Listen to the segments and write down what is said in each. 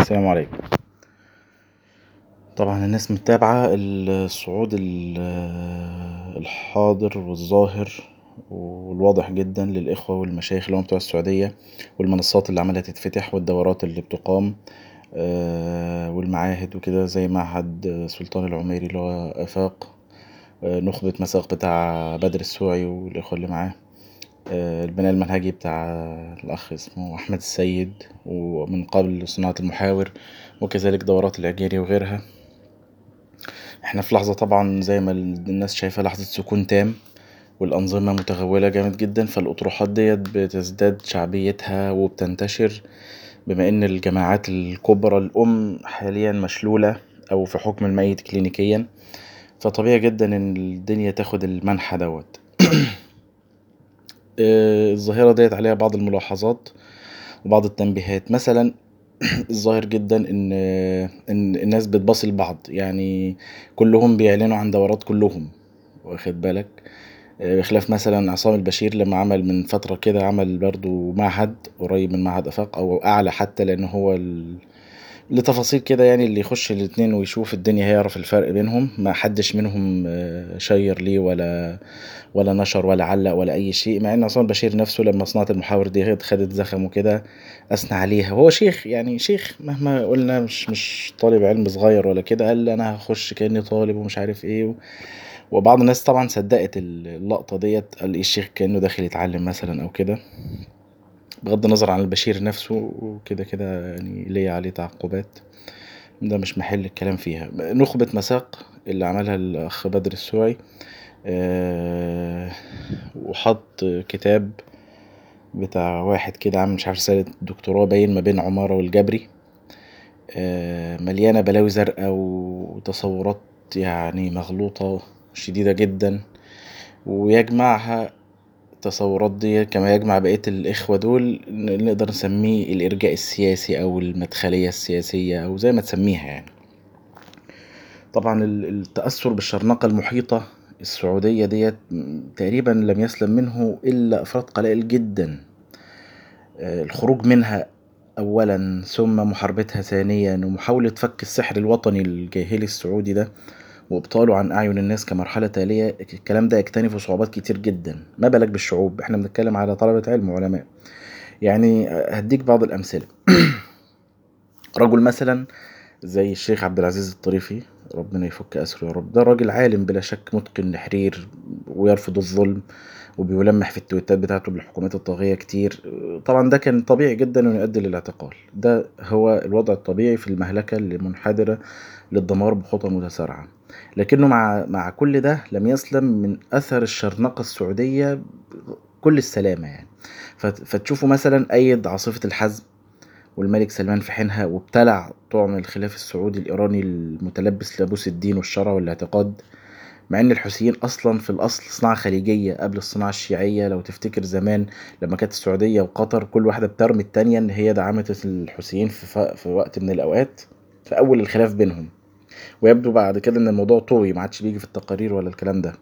السلام عليكم طبعا الناس متابعه الصعود الحاضر والظاهر والواضح جدا للأخوة والمشايخ اللي هما بتوع السعودية والمنصات اللي عمالة تتفتح والدورات اللي بتقام والمعاهد وكدا زي معهد سلطان العميري اللي هو آفاق نخبة مساق بتاع بدر السوعي والأخوة اللي معاه البناء المنهجي بتاع الأخ اسمه أحمد السيد ومن قبل صناعة المحاور وكذلك دورات العجيري وغيرها احنا في لحظة طبعا زي ما الناس شايفة لحظة سكون تام والأنظمة متغولة جامد جدا فالأطروحات ديت بتزداد شعبيتها وبتنتشر بما ان الجماعات الكبرى الأم حاليا مشلولة أو في حكم الميت كلينيكيا فا طبيعي جدا ان الدنيا تاخد المنحى دوت الظاهرة ديت عليها بعض الملاحظات وبعض التنبيهات مثلا الظاهر جدا ان ان الناس بتباصي لبعض يعني كلهم بيعلنوا عن دورات كلهم واخد بالك بخلاف مثلا عصام البشير لما عمل من فترة كدا عمل برضو معهد قريب من معهد آفاق أو أعلى حتى لأن هو لتفاصيل كدا يعني اللي يخش الاتنين ويشوف الدنيا هيعرف الفرق بينهم محدش منهم شير ليه ولا ولا نشر ولا علق ولا أي شيء مع ان عصام البشير نفسه لما صناعة المحاور ديت خدت زخم وكدا أثنى عليها وهو شيخ يعني شيخ مهما قولنا مش مش طالب علم صغير ولا كدا قال أنا هخش كأني طالب ومش عارف ايه وبعض الناس طبعا صدقت اللقطة ديت قال الشيخ كأنه داخل يتعلم مثلا أو كدا بغض النظر عن البشير نفسه وكدا كدا يعني ليا عليه تعقيبات دا مش محل الكلام فيها نخبة مساق اللي عملها الأخ بدر السوعي وحط كتاب بتاع واحد كدا عامل مش عارف رسالة دكتوراه باين ما بين عمارة والجبري مليانة بلاوي زرقا وتصورات يعني مغلوطة شديدة جدا ويجمعها التصورات ديت كما يجمع بقية الإخوة دول نقدر نسميه الإرجاء السياسي أو المدخلية السياسية أو زي ما تسميها يعني طبعا التأثر بالشرنقة المحيطة السعودية ديت تقريبا لم يسلم منه إلا أفراد قلائل جدا الخروج منها أولا ثم محاربتها ثانيا ومحاولة فك السحر الوطني الجاهلي السعودي ده وإبطاله عن أعين الناس كمرحلة تالية الكلام ده يكتنف صعوبات كتير جدا ما بالك بالشعوب احنا بنتكلم على طلبة علم وعلماء يعني هديك بعض الأمثلة رجل مثلا زي الشيخ عبد العزيز الطريفي ربنا يفك أسره يا رب ده راجل عالم بلا شك متقن نحرير ويرفض الظلم وبيلمح في التويتات بتاعته بالحكومات الطاغية كتير طبعا ده كان طبيعي جدا انه يؤدي للاعتقال ده هو الوضع الطبيعي في المهلكة اللي منحدرة للدمار بخطى متسارعة لكنه مع مع كل ده لم يسلم من أثر الشرنقة السعودية كل السلامة يعني فتشوفوا مثلا أيد عاصفة الحزم والملك سلمان في حينها وابتلع طعم الخلاف السعودي الإيراني المتلبس لبوس الدين والشرع والاعتقاد مع ان الحوثيين اصلا في الاصل صناعة خليجية قبل الصناعة الشيعية لو تفتكر زمان لما كانت السعودية وقطر كل واحدة بترمي التانية ان هي دعمت الحوثيين في, في وقت من الاوقات في اول الخلاف بينهم ويبدو بعد كده ان الموضوع طوي ما عادش بيجي في التقارير ولا الكلام ده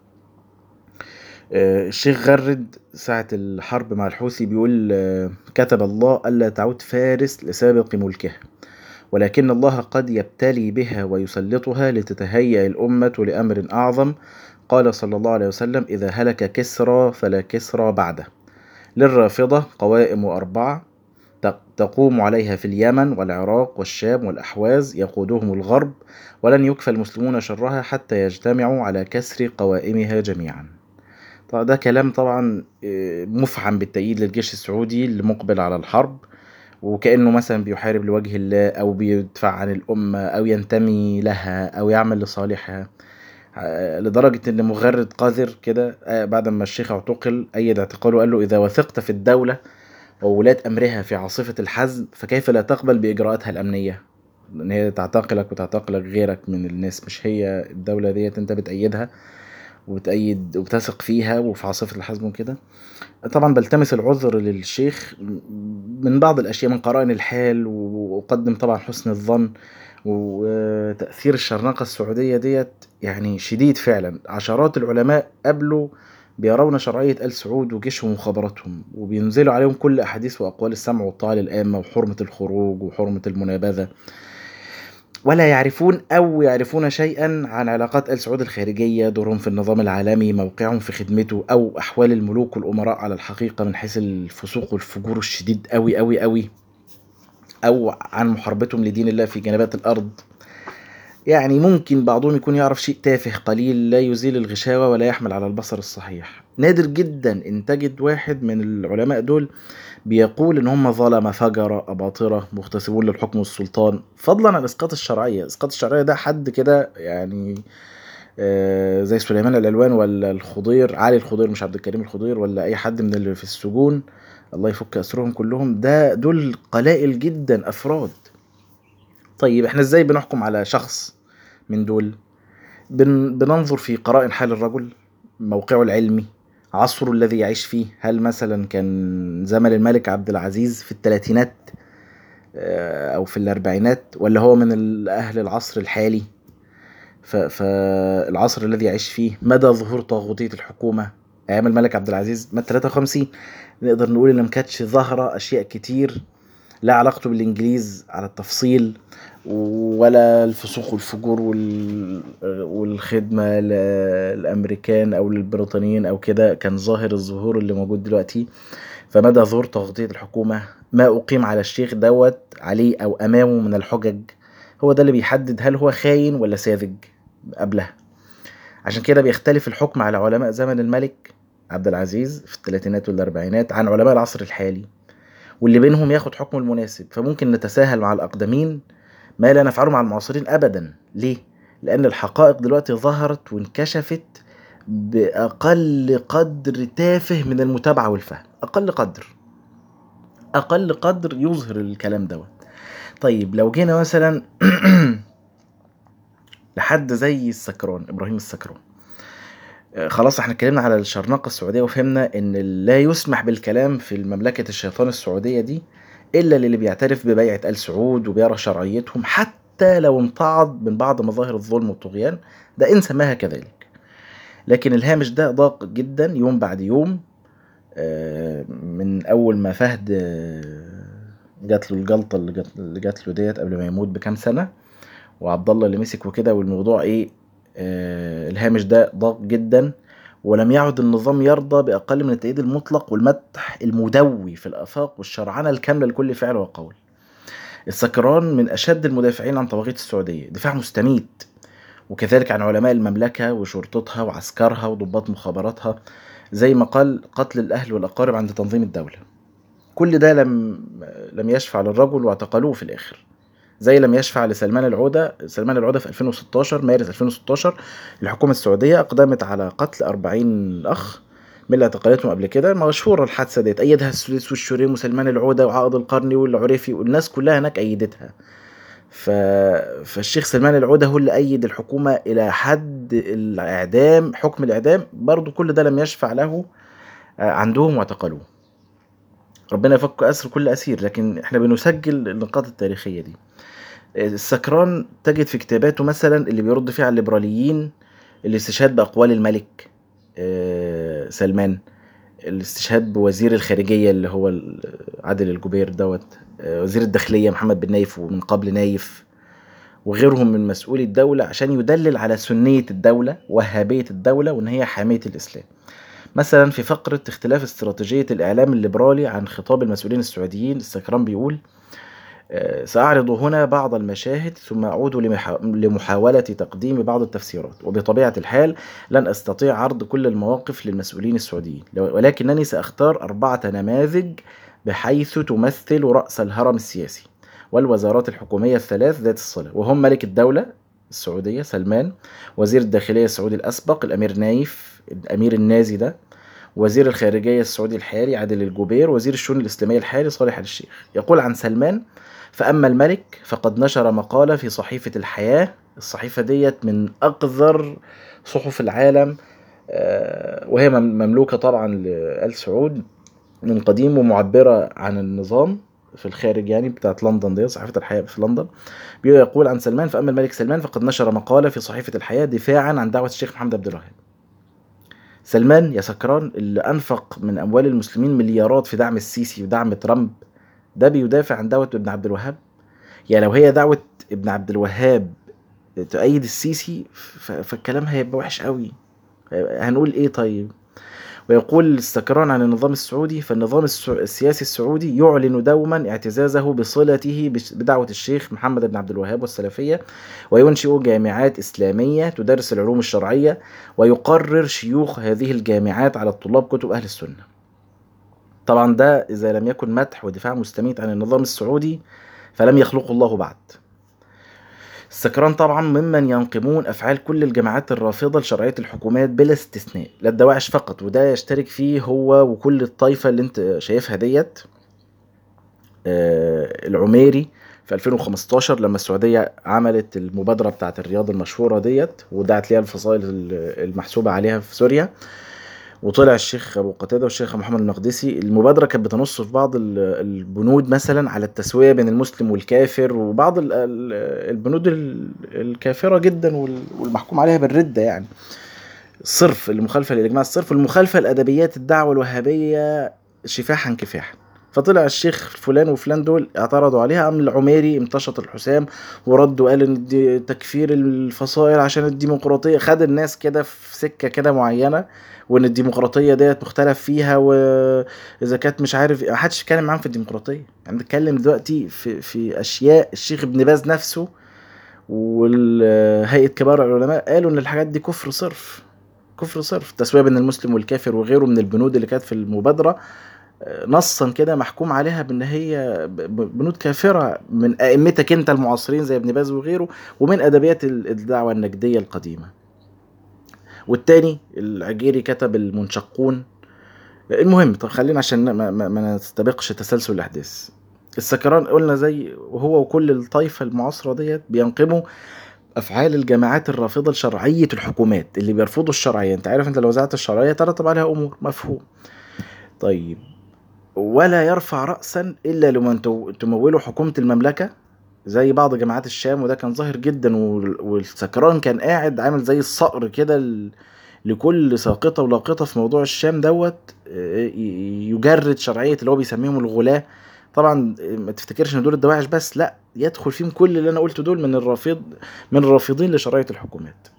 الشيخ غرد ساعة الحرب مع الحوثي بيقول كتب الله ألا تعود فارس لسابق ملكها ولكن الله قد يبتلي بها ويسلطها لتتهيأ الأمة لأمر أعظم قال صلى الله عليه وسلم إذا هلك كسرى فلا كسرى بعده للرافضة قوائم أربعة تقوم عليها في اليمن والعراق والشام والأحواز يقودهم الغرب ولن يكفى المسلمون شرها حتى يجتمعوا على كسر قوائمها جميعا طبعا ده كلام طبعا مفعم بالتأييد للجيش السعودي المقبل على الحرب وكأنه مثلا بيحارب لوجه الله أو بيدفع عن الأمة أو ينتمي لها أو يعمل لصالحها لدرجة إن مغرد قذر كده بعد ما الشيخ اعتقل أيد اعتقاله وقال له إذا وثقت في الدولة وولاة أمرها في عاصفة الحزم فكيف لا تقبل بإجراءاتها الأمنية إن هي تعتقلك وتعتقلك غيرك من الناس مش هي الدولة ديت أنت بتأيدها وبتأيد وبتثق فيها وفي عاصفة الحزم وكده طبعا بلتمس العذر للشيخ من بعض الأشياء من قرائن الحال وأقدم طبعا حسن الظن وتأثير الشرنقة السعودية ديت يعني شديد فعلا عشرات العلماء قبلوا بيرون شرعية آل سعود وجيشهم وخبراتهم وبينزلوا عليهم كل أحاديث وأقوال السمع والطاعة للآمة وحرمة الخروج وحرمة المنابذة ولا يعرفون أو يعرفون شيئا عن علاقات آل سعود الخارجية دورهم في النظام العالمي موقعهم في خدمته أو أحوال الملوك والأمراء على الحقيقة من حيث الفسوق والفجور الشديد أوي أوي أوي أو عن محاربتهم لدين الله في جنبات الأرض يعني ممكن بعضهم يكون يعرف شيء تافه قليل لا يزيل الغشاوة ولا يحمل على البصر الصحيح نادر جدا ان تجد واحد من العلماء دول بيقول ان هم ظلمة فجرة أباطرة مغتصبون للحكم والسلطان فضلا عن اسقاط الشرعية اسقاط الشرعية ده حد كده يعني آه، زي سليمان الألوان ولا الخضير علي الخضير مش عبد الكريم الخضير ولا أي حد من اللي في السجون الله يفك أسرهم كلهم ده دول قلائل جدا أفراد طيب احنا ازاي بنحكم على شخص من دول بن بننظر في قرائن حال الرجل موقعه العلمي عصره الذي يعيش فيه هل مثلا كان زمن الملك عبد العزيز في الثلاثينات آه، او في الاربعينات ولا هو من اهل العصر الحالي فالعصر الذي يعيش فيه مدى ظهور طاغوتية الحكومة ايام الملك عبد العزيز مات 53 نقدر نقول ان ما كانتش ظاهرة اشياء كتير لا علاقته بالانجليز على التفصيل ولا الفسوق والفجور والخدمة للأمريكان أو للبريطانيين أو كده كان ظاهر الظهور اللي موجود دلوقتي فمدى ظهور تغطية الحكومة ما أقيم على الشيخ دوت عليه أو أمامه من الحجج هو ده اللي بيحدد هل هو خاين ولا ساذج قبلها عشان كده بيختلف الحكم على علماء زمن الملك عبد العزيز في الثلاثينات والأربعينات عن علماء العصر الحالي واللي بينهم ياخد حكمه المناسب فممكن نتساهل مع الأقدمين ما لا نفعله مع المعاصرين أبدا ليه؟ لأن الحقائق دلوقتي ظهرت وانكشفت بأقل قدر تافه من المتابعة والفهم أقل قدر أقل قدر يظهر الكلام دوت طيب لو جينا مثلا لحد زي السكران إبراهيم السكران خلاص احنا اتكلمنا على الشرنقة السعودية وفهمنا ان لا يسمح بالكلام في المملكة الشيطان السعودية دي الا للي بيعترف ببيعة ال سعود وبيرى شرعيتهم حتى لو امتعض من بعض مظاهر الظلم والطغيان ده ان سماها كذلك لكن الهامش ده ضاق جدا يوم بعد يوم آه، من اول ما فهد آه، جات له الجلطة اللي جات له ديت قبل ما يموت بكام سنة وعبد الله اللي مسك وكده والموضوع ايه آه، الهامش ده ضاق جدا ولم يعد النظام يرضى بأقل من التأييد المطلق والمدح المدوي في الآفاق والشرعنة الكاملة لكل فعل وقول السكران من أشد المدافعين عن طواغيت السعودية دفاع مستميت وكذلك عن علماء المملكة وشرطتها وعسكرها وضباط مخابراتها زي ما قال قتل الأهل والأقارب عند تنظيم الدولة كل ده لم لم يشفع للرجل واعتقلوه في الآخر زي لم يشفع لسلمان العودة سلمان العودة في 2016 مارس 2016 الحكومة السعودية أقدمت على قتل 40 أخ من اللي اعتقلتهم قبل كده مشهورة الحادثة ديت أيدها السويس والشريم وسلمان العودة وعائض القرني والعريفي والناس كلها هناك أيدتها ف... فالشيخ سلمان العودة هو اللي أيد الحكومة إلى حد الإعدام حكم الإعدام برضو كل ده لم يشفع له آه، عندهم واعتقلوه ربنا يفك أسر كل أسير لكن احنا بنسجل النقاط التاريخية دي السكران تجد في كتاباته مثلا اللي بيرد فيها على الليبراليين الاستشهاد بأقوال الملك آه، سلمان الاستشهاد بوزير الخارجية اللي هو عادل الجبير دوت آه، وزير الداخلية محمد بن نايف ومن قبل نايف وغيرهم من مسؤولي الدولة عشان يدلل على سنية الدولة وهابية الدولة وإن هي حامية الإسلام مثلا في فقرة اختلاف استراتيجية الإعلام الليبرالي عن خطاب المسؤولين السعوديين السكران بيقول آه، سأعرض هنا بعض المشاهد ثم أعود لمحاولة تقديم بعض التفسيرات وبطبيعة الحال لن أستطيع عرض كل المواقف للمسؤولين السعوديين ولكنني سأختار أربعة نماذج بحيث تمثل رأس الهرم السياسي والوزارات الحكومية الثلاث ذات الصلة وهم ملك الدولة السعودية سلمان وزير الداخلية السعودي الأسبق الأمير نايف الأمير النازي ده وزير الخارجية السعودي الحالي عادل الجبير وزير الشؤون الإسلامية الحالي صالح الشيخ يقول عن سلمان فأما الملك فقد نشر مقالة في صحيفة الحياة الصحيفة ديت من أقذر صحف العالم آه، وهي مملوكة طبعا لآل سعود من قديم ومعبرة عن النظام في الخارج يعني بتاعت لندن دي صحيفة الحياة في لندن بيقول عن سلمان فأما الملك سلمان فقد نشر مقالة في صحيفة الحياة دفاعا عن دعوة الشيخ محمد عبد الوهاب سلمان يا سكران اللي أنفق من أموال المسلمين مليارات في دعم السيسي ودعم ترامب ده بيدافع عن دعوة ابن عبد الوهاب يعني لو هي دعوة ابن عبد الوهاب تؤيد السيسي فالكلام هيبقى وحش قوي هنقول ايه طيب ويقول السكران عن النظام السعودي فالنظام السياسي السعودي يعلن دوما اعتزازه بصلته بدعوة الشيخ محمد بن عبد الوهاب والسلفية وينشئ جامعات إسلامية تدرس العلوم الشرعية ويقرر شيوخ هذه الجامعات على الطلاب كتب أهل السنة طبعا ده إذا لم يكن مدح ودفاع مستميت عن النظام السعودي فلم يخلقه الله بعد السكران طبعا ممن ينقمون أفعال كل الجماعات الرافضة لشرعية الحكومات بلا استثناء لا الدواعش فقط وده يشترك فيه هو وكل الطائفة اللي انت شايفها ديت آه العميري في 2015 لما السعودية عملت المبادرة بتاعت الرياض المشهورة ديت ودعت ليها الفصائل المحسوبة عليها في سوريا وطلع الشيخ ابو قتاده والشيخ محمد المقدسي المبادره كانت بتنص في بعض البنود مثلا على التسويه بين المسلم والكافر وبعض البنود الكافره جدا والمحكوم عليها بالرده يعني الصرف المخالفه للاجماع الصرف والمخالفه لادبيات الدعوه الوهابيه شفاحا كفاحا فطلع الشيخ فلان وفلان دول اعترضوا عليها قام العميري امتشط الحسام ورد وقال ان دي تكفير الفصائل عشان الديمقراطيه خد الناس كده في سكه كده معينه وان الديمقراطيه ديت مختلف فيها واذا كانت مش عارف ما حدش اتكلم معاهم في الديمقراطيه يعني بنتكلم دلوقتي في في اشياء الشيخ ابن باز نفسه والهيئه كبار العلماء قالوا ان الحاجات دي كفر صرف كفر صرف التسويه بين المسلم والكافر وغيره من البنود اللي كانت في المبادره نصا كده محكوم عليها بان هي بنود كافره من ائمتك انت المعاصرين زي ابن باز وغيره ومن ادبيات الدعوه النجديه القديمه والتاني العجيري كتب المنشقون المهم طب خلينا عشان ما, ما, ما نستبقش تسلسل الاحداث السكران قلنا زي وهو وكل الطائفه المعاصره ديت بينقموا افعال الجماعات الرافضه لشرعيه الحكومات اللي بيرفضوا الشرعيه انت عارف انت لو وزعت الشرعيه ترتب عليها امور مفهوم طيب ولا يرفع راسا الا لمن تموله حكومه المملكه زي بعض جماعات الشام وده كان ظاهر جدا والسكران كان قاعد عامل زي الصقر كده لكل ساقطه ولاقطه في موضوع الشام دوت آه، يجرد شرعيه اللي هو بيسميهم الغلاة طبعا ما تفتكرش ان دول الدواعش بس لا يدخل فيهم كل اللي انا قلته دول من الرافض من الرافضين لشرعيه الحكومات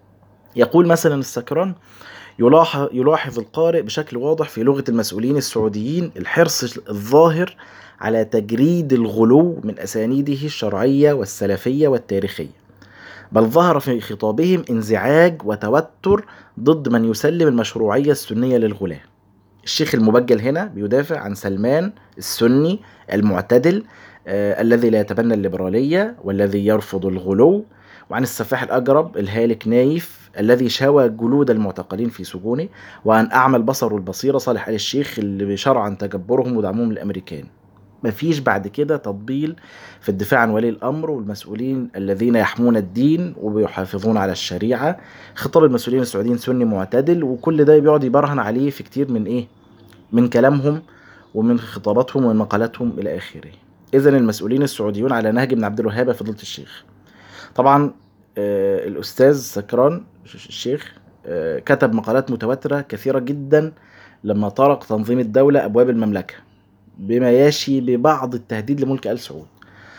يقول مثلا السكران يلاحظ يلاحظ القارئ بشكل واضح في لغه المسؤولين السعوديين الحرص الظاهر على تجريد الغلو من أسانيده الشرعية والسلفية والتاريخية بل ظهر في خطابهم انزعاج وتوتر ضد من يسلم المشروعية السنية للغلاة الشيخ المبجل هنا بيدافع عن سلمان السني المعتدل آه الذي لا يتبنى الليبرالية والذي يرفض الغلو وعن السفاح الأجرب الهالك نايف الذي شوى جلود المعتقلين في سجونه وعن أعمى البصر والبصيرة صالح آل الشيخ اللي شرعا تجبرهم ودعمهم الأمريكان مفيش بعد كده تطبيل في الدفاع عن ولي الامر والمسؤولين الذين يحمون الدين وبيحافظون على الشريعه خطاب المسؤولين السعوديين سني معتدل وكل ده بيقعد يبرهن عليه في كتير من ايه من كلامهم ومن خطاباتهم ومن مقالاتهم الى اخره اذا المسؤولين السعوديون على نهج ابن عبد الوهاب فضيله الشيخ طبعا آه الاستاذ سكران الشيخ آه كتب مقالات متواتره كثيره جدا لما طرق تنظيم الدوله ابواب المملكه بما يشي ببعض التهديد لملك آل سعود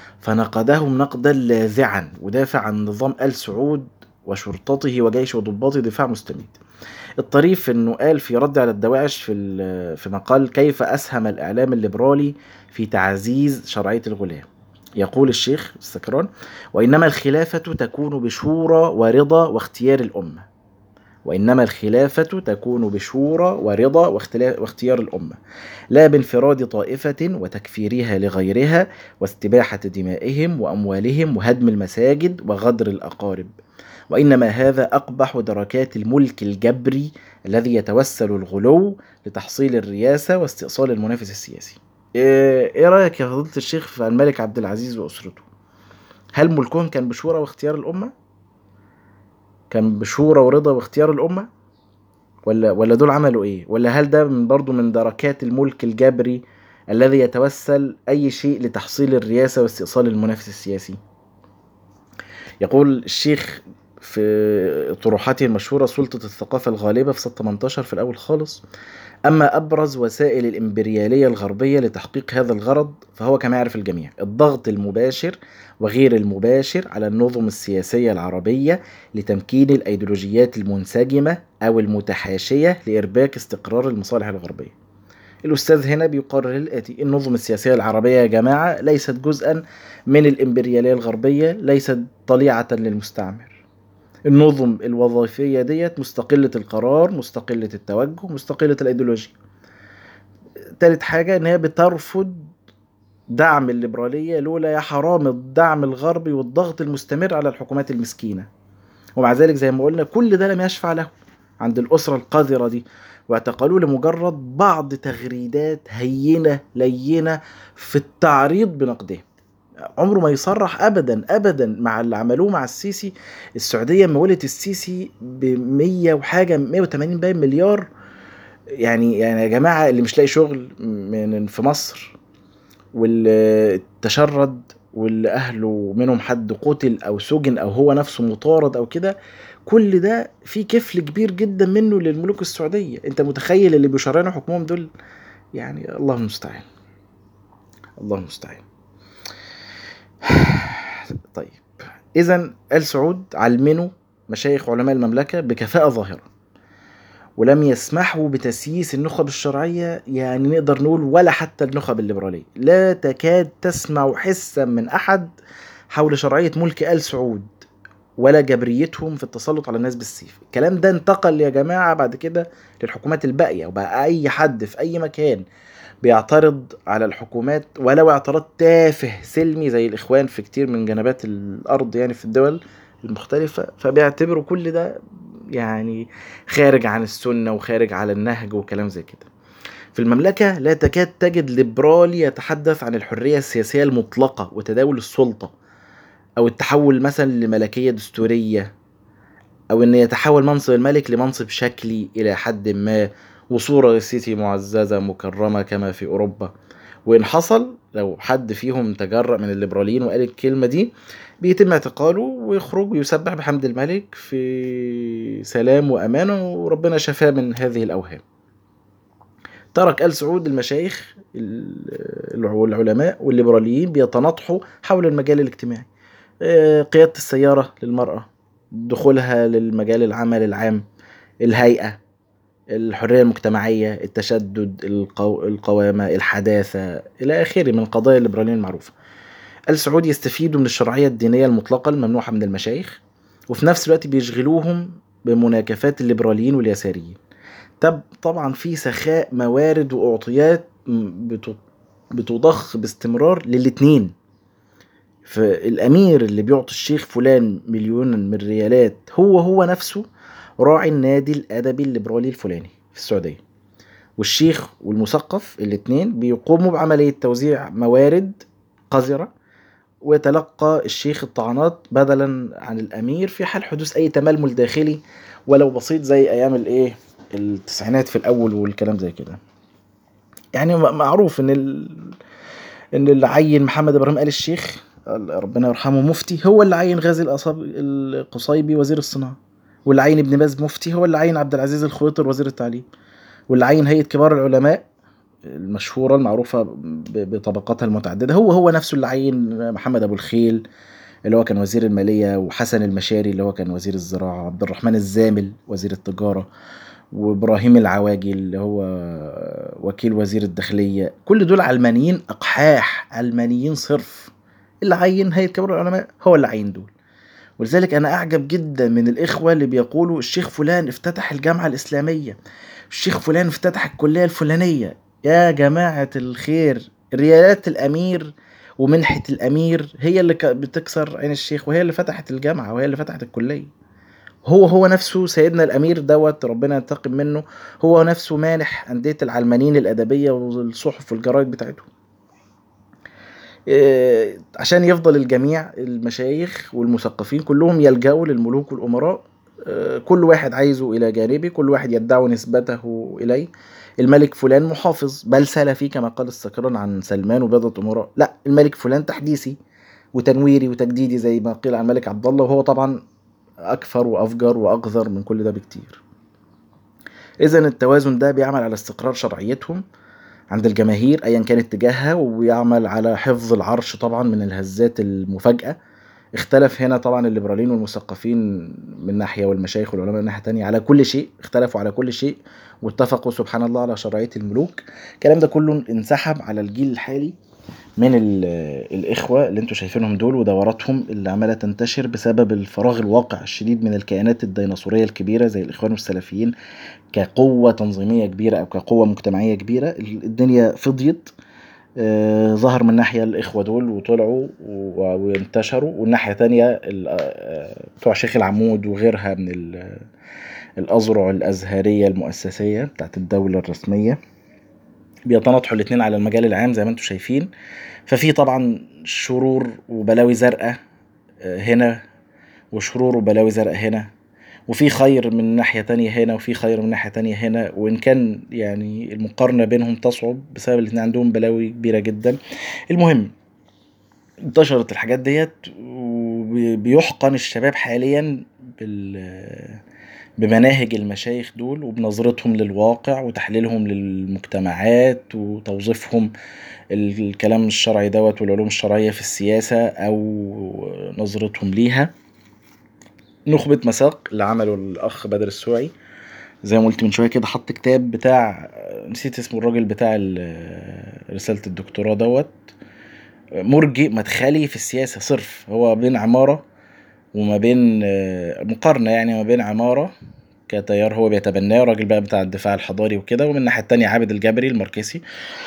فنقدهم نقدا لاذعا ودافع عن نظام آل سعود وشرطته وجيشه وضباطه دفاع مستميت الطريف انه قال في رد على الدواعش في في مقال كيف اسهم الاعلام الليبرالي في تعزيز شرعيه الغلاة يقول الشيخ السكران وانما الخلافه تكون بشورى ورضا واختيار الامه وإنما الخلافة تكون بشورى ورضا واختيار الأمة لا بانفراد طائفة وتكفيرها لغيرها واستباحة دمائهم وأموالهم وهدم المساجد وغدر الأقارب وإنما هذا أقبح دركات الملك الجبري الذي يتوسل الغلو لتحصيل الرياسة واستئصال المنافس السياسي إيه, إيه رأيك يا فضيلة الشيخ في الملك عبد العزيز وأسرته هل ملكهم كان بشورى واختيار الأمة كان بشورى ورضا واختيار الأمة ولا ولا دول عملوا إيه ولا هل ده من برضو من دركات الملك الجبري الذي يتوسل أي شيء لتحصيل الرياسة واستئصال المنافس السياسي يقول الشيخ في في طروحاته المشهورة سلطة الثقافة الغالبة في سنة 18 في الأول خالص أما أبرز وسائل الإمبريالية الغربية لتحقيق هذا الغرض فهو كما يعرف الجميع الضغط المباشر وغير المباشر على النظم السياسية العربية لتمكين الأيديولوجيات المنسجمة أو المتحاشية لإرباك استقرار المصالح الغربية الأستاذ هنا بيقرر الآتي النظم السياسية العربية يا جماعة ليست جزءا من الإمبريالية الغربية ليست طليعة للمستعمر النظم الوظيفية ديت مستقلة القرار مستقلة التوجه مستقلة الأيديولوجيا تالت حاجة إن هي بترفض دعم الليبرالية لولا يا حرام الدعم الغربي والضغط المستمر على الحكومات المسكينة ومع ذلك زي ما قلنا كل ده لم يشفع له عند الأسرة القذرة دي واعتقلوه لمجرد بعض تغريدات هينة لينة في التعريض بنقده عمره ما يصرح ابدا ابدا مع اللي عملوه مع السيسي السعوديه مولت السيسي ب 100 وحاجه 180 باين مليار يعني يعني يا جماعه اللي مش لاقي شغل من في مصر واللي تشرد واللي اهله منهم حد قتل او سجن او هو نفسه مطارد او كده كل ده في كفل كبير جدا منه للملوك السعوديه انت متخيل اللي بيشرعنوا حكمهم دول يعني الله المستعان الله المستعان طيب اذا ال سعود علمنوا مشايخ علماء المملكه بكفاءه ظاهره ولم يسمحوا بتسييس النخب الشرعيه يعني نقدر نقول ولا حتى النخب الليبراليه لا تكاد تسمع حسا من احد حول شرعيه ملك ال سعود ولا جبريتهم في التسلط على الناس بالسيف الكلام ده انتقل يا جماعه بعد كده للحكومات الباقيه وبقى اي حد في اي مكان بيعترض على الحكومات ولو اعتراض تافه سلمي زي الاخوان في كتير من جنبات الارض يعني في الدول المختلفة فبيعتبروا كل ده يعني خارج عن السنة وخارج على النهج وكلام زي كده في المملكة لا تكاد تجد ليبرالي يتحدث عن الحرية السياسية المطلقة وتداول السلطة أو التحول مثلا لملكية دستورية أو إن يتحول منصب الملك لمنصب شكلي إلى حد ما وصورة للسيسي معززة مكرمة كما في أوروبا وإن حصل لو حد فيهم تجرأ من الليبراليين وقال الكلمة دي بيتم اعتقاله ويخرج ويسبح بحمد الملك في سلام وأمان وربنا شفاه من هذه الأوهام ترك آل سعود المشايخ والعلماء والليبراليين بيتناطحوا حول المجال الاجتماعي قيادة السيارة للمرأة دخولها للمجال العمل العام الهيئة الحرية المجتمعية التشدد القو... القوامة الحداثة إلى آخره من القضايا الليبرالية المعروفة السعود يستفيدوا من الشرعية الدينية المطلقة الممنوحة من المشايخ وفي نفس الوقت بيشغلوهم بمناكفات الليبراليين واليساريين طب طبعا في سخاء موارد وأعطيات بتضخ باستمرار للاتنين فالأمير اللي بيعطي الشيخ فلان مليون من الريالات هو هو نفسه راعي النادي الأدبي الليبرالي الفلاني في السعودية والشيخ والمثقف الاتنين بيقوموا بعملية توزيع موارد قذرة ويتلقى الشيخ الطعنات بدلا عن الأمير في حال حدوث أي تململ داخلي ولو بسيط زي أيام الإيه التسعينات في الأول والكلام زي كده يعني معروف إن ال... إن اللي عين محمد إبراهيم آل الشيخ ربنا يرحمه مفتي هو اللي عين غازي القصيبي وزير الصناعة واللي عين ابن باز مفتي هو اللي عين عبد العزيز الخويطر وزير التعليم واللي عين هيئة كبار العلماء المشهورة المعروفة بطبقاتها المتعددة هو هو نفسه اللي عين محمد أبو الخيل اللي هو كان وزير المالية وحسن المشاري اللي هو كان وزير الزراعة عبد الرحمن الزامل وزير التجارة وإبراهيم العواجي اللي هو وكيل وزير الداخلية كل دول علمانيين أقحاح علمانيين صرف اللي عين هيئة كبار العلماء هو اللي عين دول ولذلك أنا أعجب جدا من الإخوة اللي بيقولوا الشيخ فلان افتتح الجامعة الإسلامية الشيخ فلان افتتح الكلية الفلانية يا جماعة الخير ريالات الأمير ومنحة الأمير هي اللي بتكسر عين الشيخ وهي اللي فتحت الجامعة وهي اللي فتحت الكلية هو هو نفسه سيدنا الأمير دوت ربنا ينتقم منه هو نفسه مانح أندية العلمانيين الأدبية والصحف والجرايد بتاعتهم عشان يفضل الجميع المشايخ والمثقفين كلهم يلجأوا للملوك والأمراء كل واحد عايزه إلى جانبه كل واحد يدعي نسبته إليه الملك فلان محافظ بل سلفي كما قال السكران عن سلمان وبيضة أمراء لا الملك فلان تحديثي وتنويري وتجديدي زي ما قيل عن الملك عبد الله وهو طبعا أكثر وأفجر وأقذر من كل ده بكتير إذا التوازن ده بيعمل على استقرار شرعيتهم عند الجماهير أيا كان اتجاهها وبيعمل على حفظ العرش طبعا من الهزات المفاجئة اختلف هنا طبعا الليبراليين والمثقفين من ناحية والمشايخ والعلماء من ناحية تانية على كل شيء اختلفوا على كل شيء واتفقوا سبحان الله على شرعية الملوك الكلام ده كله انسحب على الجيل الحالي من الإخوة اللي انتوا شايفينهم دول ودوراتهم اللي عمالة تنتشر بسبب الفراغ الواقع الشديد من الكيانات الديناصورية الكبيرة زي الإخوان والسلفيين كقوة تنظيمية كبيرة أو كقوة مجتمعية كبيرة الدنيا فضيت آه، ظهر من ناحية الإخوة دول وطلعوا وانتشروا والناحية تانية آه، بتوع شيخ العمود وغيرها من الأذرع الأزهرية المؤسسية بتاعت الدولة الرسمية بيتناطحوا الاتنين على المجال العام زي ما انتم شايفين ففي طبعا شرور وبلاوي زرقاء آه، هنا وشرور وبلاوي زرقاء هنا وفي خير من ناحية تانية هنا وفي خير من ناحية تانية هنا وإن كان يعني المقارنة بينهم تصعب بسبب الاتنين عندهم بلاوي كبيرة جدا المهم انتشرت الحاجات ديت وبيحقن الشباب حاليا بال بمناهج المشايخ دول وبنظرتهم للواقع وتحليلهم للمجتمعات وتوظيفهم الكلام الشرعي دوت والعلوم الشرعية في السياسة أو نظرتهم ليها نخبة مساق اللي عمله الأخ بدر السوعي زي ما قلت من شوية كده حط كتاب بتاع نسيت اسمه الراجل بتاع رسالة الدكتوراه دوت مرجئ مدخلي في السياسة صرف هو بين عمارة وما بين مقارنة يعني ما بين عمارة كتيار هو بيتبناه راجل بقى بتاع الدفاع الحضاري وكده ومن الناحية التانية عابد الجبري الماركسي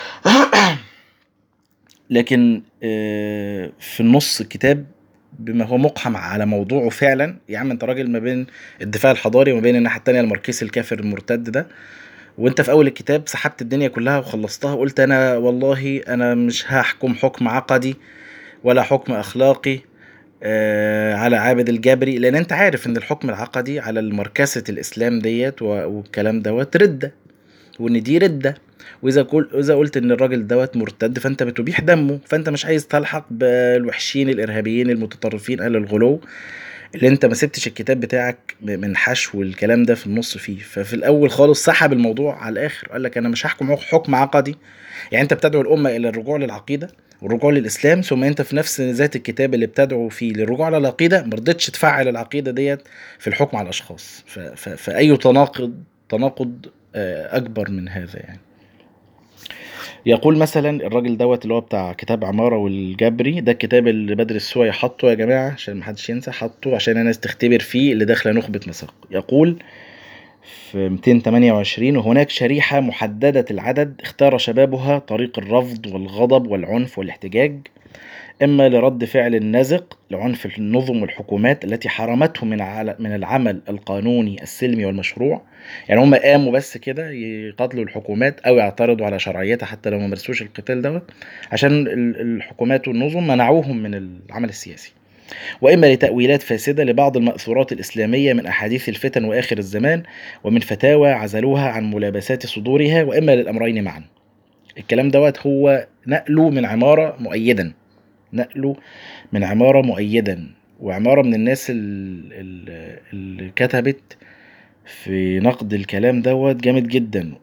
لكن آه، في النص الكتاب بما هو مقحم على موضوعه فعلا يا عم انت راجل ما بين الدفاع الحضاري وما بين الناحيه التانية الماركسي الكافر المرتد ده وانت في اول الكتاب سحبت الدنيا كلها وخلصتها وقلت انا والله انا مش هحكم حكم عقدي ولا حكم اخلاقي آه على عابد الجبري لان انت عارف ان الحكم العقدي على المركزة الاسلام ديت والكلام دوت ردة وان دي ردة واذا كل اذا قلت ان الراجل دوت مرتد فانت بتبيح دمه فانت مش عايز تلحق بالوحشين الارهابيين المتطرفين اهل الغلو اللي انت ما سبتش الكتاب بتاعك من حشو الكلام ده في النص فيه ففي الاول خالص سحب الموضوع على الاخر قال لك انا مش هحكم حكم عقدي يعني انت بتدعو الامه الى الرجوع للعقيده والرجوع للاسلام ثم انت في نفس ذات الكتاب اللي بتدعو فيه للرجوع على العقيده ما رضيتش تفعل العقيده ديت في الحكم على الاشخاص فاي تناقض تناقض آه، اكبر من هذا يعني يقول مثلا الراجل دوت اللي هو بتاع كتاب عمارة والجبري ده الكتاب اللي بدر السوي حطه يا جماعة عشان محدش ينسى حطه عشان الناس تختبر فيه اللي داخلة نخبة مساق يقول في 228 وهناك شريحة محددة العدد اختار شبابها طريق الرفض والغضب والعنف والاحتجاج إما لرد فعل النزق لعنف النظم والحكومات التي حرمتهم من من العمل القانوني السلمي والمشروع يعني هم قاموا بس كده يقاتلوا الحكومات أو يعترضوا على شرعيتها حتى لو ما مارسوش القتال دوت عشان الحكومات والنظم منعوهم من العمل السياسي وإما لتأويلات فاسدة لبعض المأثورات الإسلامية من أحاديث الفتن وآخر الزمان ومن فتاوى عزلوها عن ملابسات صدورها وإما للأمرين معا الكلام دوت هو نقله من عمارة مؤيدا نقله من عمارة مؤيدا وعمارة من الناس اللي كتبت في نقد الكلام دوت جامد جدا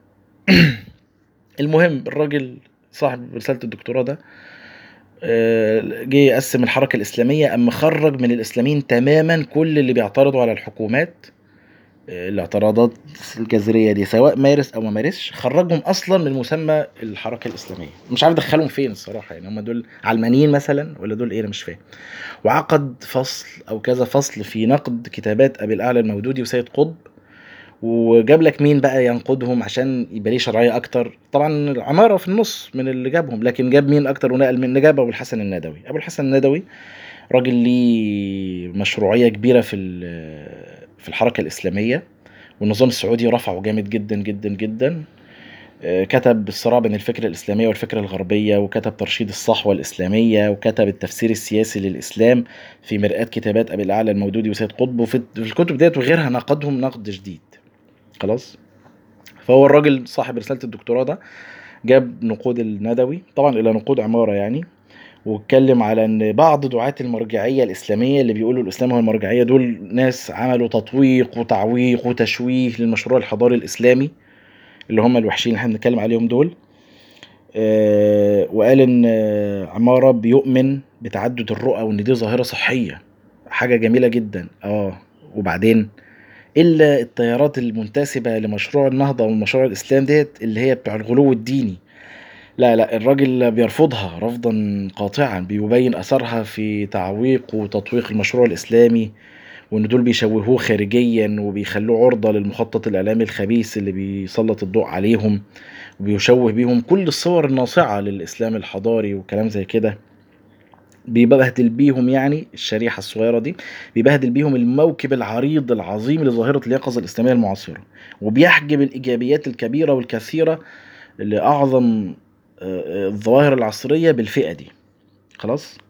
المهم الراجل صاحب رسالة الدكتوراه ده آه، جه يقسم الحركة الإسلامية أما خرج من الإسلاميين تماما كل اللي بيعترضوا على الحكومات الاعتراضات الجذريه دي سواء مارس او ما مارسش خرجهم اصلا من مسمى الحركه الاسلاميه مش عارف دخلهم فين الصراحه يعني هم دول علمانيين مثلا ولا دول ايه انا مش فاهم وعقد فصل او كذا فصل في نقد كتابات ابي الاعلى المودودي وسيد قطب وجاب لك مين بقى ينقدهم عشان يبقى ليه شرعيه اكتر طبعا عماره في النص من اللي جابهم لكن جاب مين اكتر ونقل من جاب ابو الحسن الندوي ابو الحسن الندوي راجل ليه مشروعيه كبيره في في الحركة الإسلامية والنظام السعودي رفعه جامد جدا جدا جدا آه، كتب الصراع بين الفكرة الإسلامية والفكرة الغربية وكتب ترشيد الصحوة الإسلامية وكتب التفسير السياسي للإسلام في مرآة كتابات أبي الأعلى المودودي وسيد قطب وفي الكتب ديت وغيرها نقدهم نقد شديد خلاص فهو الراجل صاحب رسالة الدكتوراه ده جاب نقود الندوي طبعا إلى نقود عمارة يعني واتكلم على ان بعض دعاة المرجعية الاسلامية اللي بيقولوا الاسلام هو المرجعية دول ناس عملوا تطويق وتعويق وتشويه للمشروع الحضاري الاسلامي اللي هم الوحشين اللي احنا بنتكلم عليهم دول آه، وقال ان عمارة بيؤمن بتعدد الرؤى وان دي ظاهرة صحية حاجة جميلة جدا اه وبعدين الا التيارات المنتسبة لمشروع النهضة ومشروع الاسلام ديت اللي هي بتاع الغلو الديني لا لا الراجل بيرفضها رفضا قاطعا بيبين اثرها في تعويق وتطويق المشروع الاسلامي وان دول بيشوهوه خارجيا وبيخلوه عرضة للمخطط الاعلامي الخبيث اللي بيسلط الضوء عليهم وبيشوه بيهم كل الصور الناصعة للاسلام الحضاري وكلام زي كده بيبهدل بيهم يعني الشريحة الصغيرة دي بيبهدل بيهم الموكب العريض العظيم لظاهرة اليقظة الإسلامية المعاصرة وبيحجب الإيجابيات الكبيرة والكثيرة لأعظم آه، الظواهر العصرية بالفئة دي خلاص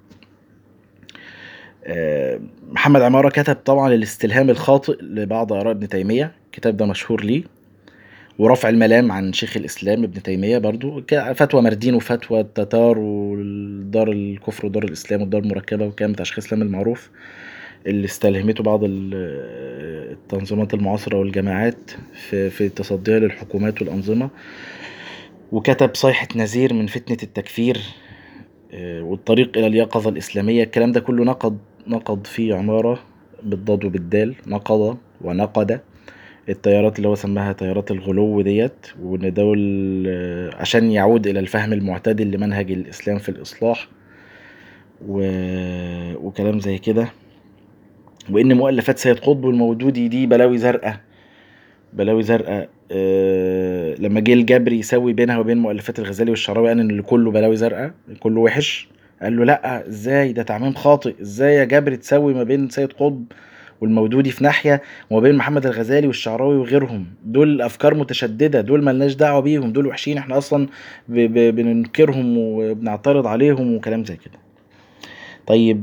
آه، محمد عمارة كتب طبعا الاستلهام الخاطئ لبعض آراء ابن تيمية الكتاب ده مشهور ليه ورفع الملام عن شيخ الإسلام ابن تيمية برضو فتوى مردين وفتوى التتار ودار الكفر ودار الإسلام والدار المركبة وكان بتاع شيخ الإسلام المعروف اللي استلهمته بعض التنظيمات المعاصرة والجماعات في, في تصديها للحكومات والأنظمة وكتب صيحة نذير من فتنة التكفير آه، والطريق إلى اليقظة الإسلامية الكلام ده كله نقد نقد فيه عمارة بالضاد وبالدال نقض ونقد التيارات اللي هو سماها تيارات الغلو ديت وان دول آه، عشان يعود الى الفهم المعتدل لمنهج الاسلام في الاصلاح و... وكلام زي كده وان مؤلفات سيد قطب والمودودي دي بلاوي زرقاء بلاوي زرقاء أه... لما جه الجبري يسوي بينها وبين مؤلفات الغزالي والشعراوي قال ان اللي كله بلاوي زرقاء كله وحش قال له لا ازاي ده تعميم خاطئ ازاي يا جبري تسوي ما بين سيد قطب والمودودي في ناحيه وما بين محمد الغزالي والشعراوي وغيرهم دول افكار متشدده دول ملناش دعوه بيهم دول وحشين احنا اصلا بننكرهم وبنعترض عليهم وكلام زي كده طيب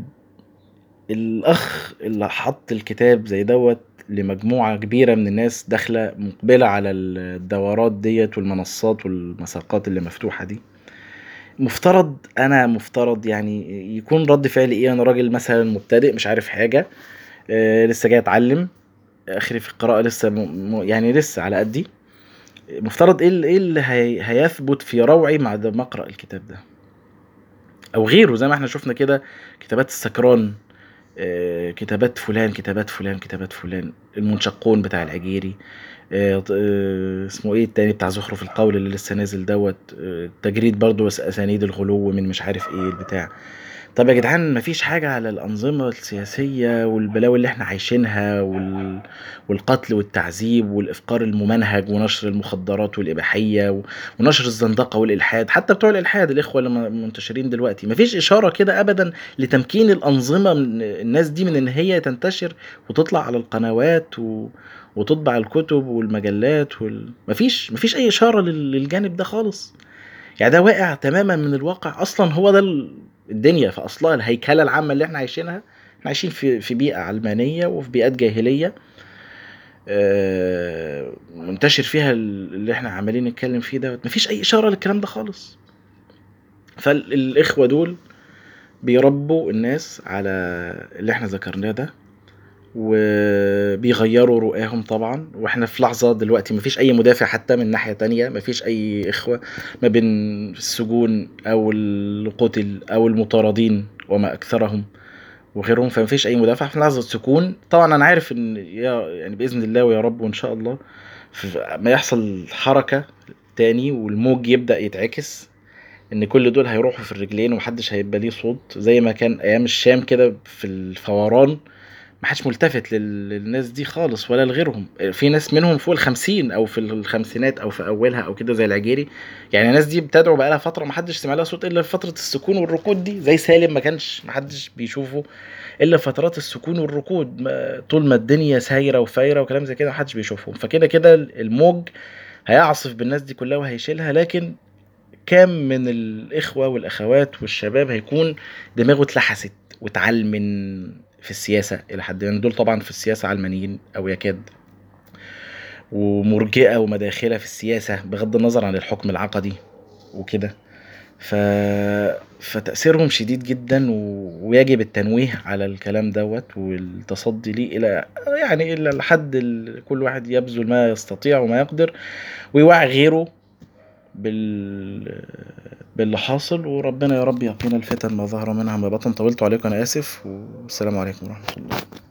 الاخ اللي حط الكتاب زي دوت لمجموعة كبيرة من الناس داخلة مقبلة على الدورات ديت والمنصات والمساقات اللي مفتوحة دي مفترض انا مفترض يعني يكون رد فعلي ايه انا راجل مثلا مبتدئ مش عارف حاجة آه، لسه جاي اتعلم اخري في القراءه لسه م... يعني لسه على قدي مفترض ايه اللي, إيه اللي هي... هيثبت في روعي بعد ما اقرا الكتاب ده او غيره زي ما احنا شفنا كده كتابات السكران آه، كتابات فلان كتابات فلان كتابات فلان المنشقون بتاع العجيري آه، اسمه ايه التاني بتاع زخرف القول اللي لسه نازل دوت تجريد برضو اسانيد الغلو من مش عارف ايه البتاع طب يا جدعان مفيش حاجة على الأنظمة السياسية والبلاوي اللي احنا عايشينها وال... والقتل والتعذيب والإفقار الممنهج ونشر المخدرات والإباحية ونشر الزندقة والإلحاد حتى بتوع الإلحاد الإخوة اللي منتشرين دلوقتي مفيش إشارة كده أبدا لتمكين الأنظمة من الناس دي من إن هي تنتشر وتطلع على القنوات و... وتطبع الكتب والمجلات وال... مفيش مفيش أي إشارة للجانب ده خالص يعني ده واقع تماما من الواقع أصلا هو ده الدنيا في اصلها الهيكله العامه اللي احنا عايشينها احنا عايشين في في بيئه علمانيه وفي بيئات جاهليه آه، منتشر فيها اللي احنا عمالين نتكلم فيه ده مفيش اي اشاره للكلام ده خالص فالاخوه دول بيربوا الناس على اللي احنا ذكرناه ده وبيغيروا رؤاهم طبعا واحنا في لحظة دلوقتي مفيش اي مدافع حتى من ناحية تانية مفيش اي اخوة ما بين السجون او القتل او المطاردين وما اكثرهم وغيرهم فمفيش اي مدافع في لحظة سكون طبعا انا عارف ان يا يعني باذن الله ويا رب وان شاء الله ما يحصل حركة تاني والموج يبدأ يتعكس ان كل دول هيروحوا في الرجلين ومحدش هيبقى ليه صوت زي ما كان ايام الشام كده في الفوران ما حدش ملتفت للناس دي خالص ولا لغيرهم في ناس منهم فوق الخمسين او في الخمسينات او في اولها او كده زي العجيري يعني الناس دي بتدعو بقالها فتره ما حدش سمع لها صوت الا في فتره السكون والركود دي زي سالم ما كانش ما حدش بيشوفه الا فترات السكون والركود طول ما الدنيا سايره وفايره وكلام زي كده ما حدش بيشوفهم فكده كده الموج هيعصف بالناس دي كلها وهيشيلها لكن كام من الاخوه والاخوات والشباب هيكون دماغه اتلحست واتعلمن في السياسة إلى حد ما دول طبعا في السياسة علمانيين أو يكاد ومرجئة ومداخلة في السياسة بغض النظر عن الحكم العقدي وكده ف فتأثيرهم شديد جدًا و ويجب التنويه على الكلام دوّة والتصدي ليه إلى يعني إلى الحد ال كل واحد يبذل ما يستطيع وما يقدر ويوعّي غيره بال باللي حاصل وربنا يا رب يقينا الفتن ما ظهر منها وما بطن، طوّلت عليكم أنا آسف والسلام عليكم ورحمة الله.